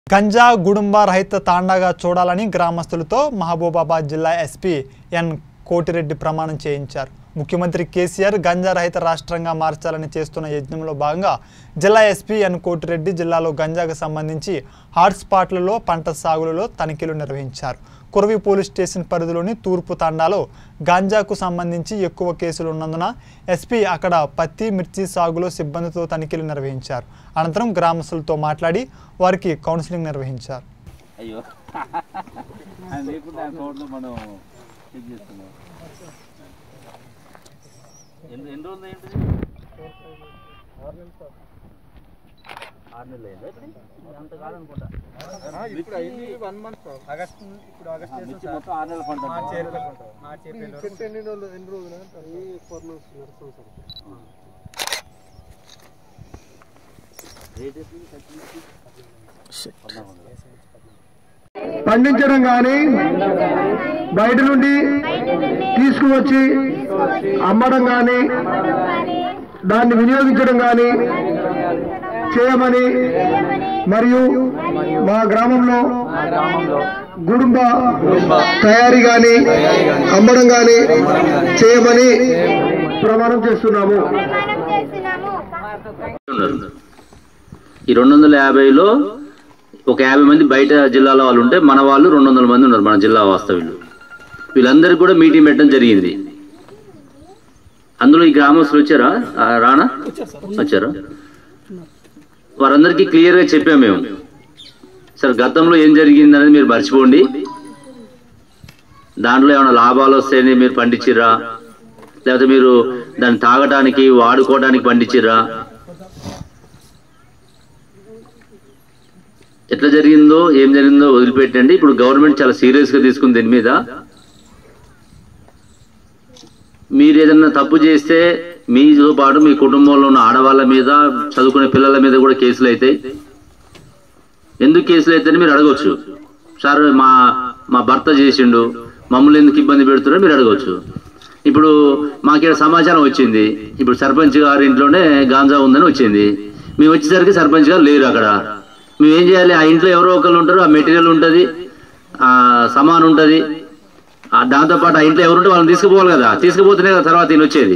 గంజా గుడుంబ రహిత తాండాగా చూడాలని గ్రామస్తులతో మహబూబాబాద్ జిల్లా ఎస్పీ ఎన్ కోటిరెడ్డి ప్రమాణం చేయించారు ముఖ్యమంత్రి కేసీఆర్ గంజా రహిత రాష్ట్రంగా మార్చాలని చేస్తున్న యజ్ఞంలో భాగంగా జిల్లా ఎస్పీ ఎన్ కోటిరెడ్డి జిల్లాలో గంజాకు సంబంధించి హాట్స్పాట్లలో పంట సాగులలో తనిఖీలు నిర్వహించారు కురవి పోలీస్ స్టేషన్ పరిధిలోని తూర్పు తాండాలో గాంజాకు సంబంధించి ఎక్కువ కేసులు ఉన్నందున ఎస్పీ అక్కడ పత్తి మిర్చి సాగులో సిబ్బందితో తనిఖీలు నిర్వహించారు అనంతరం గ్రామస్తులతో మాట్లాడి వారికి కౌన్సిలింగ్ నిర్వహించారు అయ్యో ఆయన లేకుండా ఆయన రోడ్లు మనం చెక్ చేస్తున్నాం ఎన్ని ఎన్ని రోజులు ఏంటిది ఆరు నెలలు అయిందా ఇప్పుడు? అంత కాదనుకుంటా ఇప్పుడు అయింది వన్ మంత్ ఆగస్ట్ ఇప్పుడు ఆగస్ట్ ఆ మిర్చి మొత్తం ఆరు నెలల పంట మార్చి ఏప్రిల్ మార్చి ఏప్రిల్ చెట్టు ఎన్ని రోజులు ఎన్ని రోజులు ఫోర్ మంత్స్ నడుస్తుంది రేట్ ఎట్లుంది? పచ్చి మిర్చి? పద్నాలుగు వందలు. పండించడం కానీ బయట నుండి తీసుకువచ్చి అమ్మడం కానీ దాన్ని వినియోగించడం కానీ చేయమని మరియు మా గ్రామంలో గుడుంబ తయారీ కానీ అమ్మడం కానీ చేయమని ప్రమాణం చేస్తున్నాము ప్రమాణం చేస్తున్నాము ఉన్నారు ఈ రెండు వందల యాభైలో ఒక యాభై మంది బయట జిల్లాల వాళ్ళు ఉంటే మన వాళ్ళు రెండు వందల మంది ఉన్నారు మన జిల్లా వాస్తవ్యులు వీళ్ళందరికీ కూడా మీటింగ్ పెట్టడం జరిగింది అందులో ఈ గ్రామస్తులు వచ్చారా ఆ, రానా వచ్చారా వారందరికీ క్లియర్గా చెప్పాము మేము సార్ గతంలో ఏం జరిగింది అనేది మీరు మర్చిపోండి దాంట్లో ఏమైనా లాభాలు వస్తాయని మీరు పండించిర్రా లేకపోతే మీరు దాన్ని తాగడానికి వాడుకోవడానికి పండించిర్రా ఎట్లా జరిగిందో ఏం జరిగిందో వదిలిపెట్టండి ఇప్పుడు గవర్నమెంట్ చాలా సీరియస్ గా తీసుకుంది దీని మీద మీరు ఏదన్నా తప్పు చేస్తే మీతో పాటు మీ కుటుంబంలో ఉన్న ఆడవాళ్ళ మీద చదువుకునే పిల్లల మీద కూడా కేసులు అవుతాయి ఎందుకు కేసులు అవుతాయని మీరు అడగవచ్చు సార్ మా మా భర్త చేసిండు మమ్మల్ని ఎందుకు ఇబ్బంది పెడుతున్నారో మీరు అడగవచ్చు ఇప్పుడు మాకు సమాచారం వచ్చింది ఇప్పుడు సర్పంచ్ గారి ఇంట్లోనే గాంజా ఉందని వచ్చింది మేము వచ్చేసరికి సర్పంచ్ గారు లేరు అక్కడ మేము ఏం చేయాలి ఆ ఇంట్లో ఎవరో ఒకరు ఉంటారు ఆ మెటీరియల్ ఉంటుంది ఆ సమాన్ ఉంటుంది ఆ దాంతోపాటు ఆ ఇంట్లో ఎవరుంటే వాళ్ళని తీసుకుపోవాలి కదా తీసుకుపోతేనే కదా తర్వాత ఈయన వచ్చేది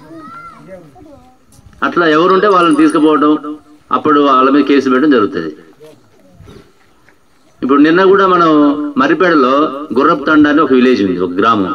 అట్లా ఎవరుంటే వాళ్ళని తీసుకుపోవడం అప్పుడు వాళ్ళ మీద కేసు పెట్టడం జరుగుతుంది ఇప్పుడు నిన్న కూడా మనం మర్రిపేడలో గుర్రపు తండ అని ఒక విలేజ్ ఉంది ఒక గ్రామం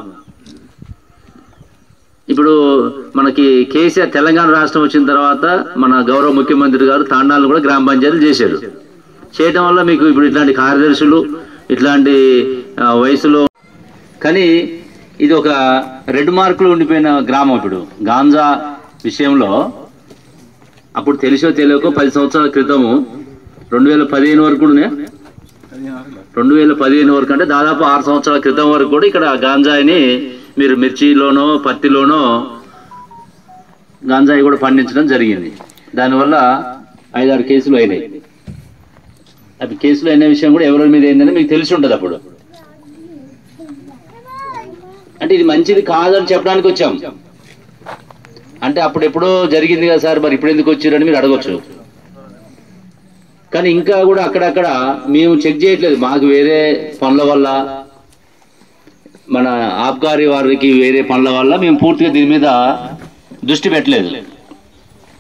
ఇప్పుడు మనకి కేసీఆర్ తెలంగాణ రాష్ట్రం వచ్చిన తర్వాత మన గౌరవ ముఖ్యమంత్రి గారు తాండాలను కూడా గ్రామ పంచాయతీలు చేశారు చేయడం వల్ల మీకు ఇప్పుడు ఇట్లాంటి కార్యదర్శులు ఇట్లాంటి ఆ, వయసులో కానీ ఇది ఒక రెడ్ మార్కులు ఉండిపోయిన గ్రామం ఇప్పుడు గాంజా విషయంలో అప్పుడు తెలిసో తెలియకో పది సంవత్సరాల క్రితము రెండు వేల పదిహేను వరకు కూడా రెండు వేల పదిహేను వరకు అంటే దాదాపు ఆరు సంవత్సరాల క్రితం వరకు కూడా ఇక్కడ గాంజాయిని మీరు మిర్చిలోనో పత్తిలోనో గాంజాయి కూడా పండించడం జరిగింది దానివల్ల ఐదారు కేసులు అయినాయి అవి కేసులు అయిన విషయం కూడా ఎవరి మీద ఏందని మీకు తెలిసి ఉంటుంది అప్పుడు అంటే ఇది మంచిది కాదని చెప్పడానికి వచ్చాం అంటే అప్పుడు ఎప్పుడో జరిగింది కదా సార్ మరి ఇప్పుడు ఎందుకు వచ్చారని మీరు అడగొచ్చు కానీ ఇంకా కూడా అక్కడక్కడ మేము చెక్ చేయట్లేదు మాకు వేరే పనుల వల్ల మన ఆబ్కారీ వారికి వేరే పనుల వల్ల మేము పూర్తిగా దీని మీద దృష్టి పెట్టలేదు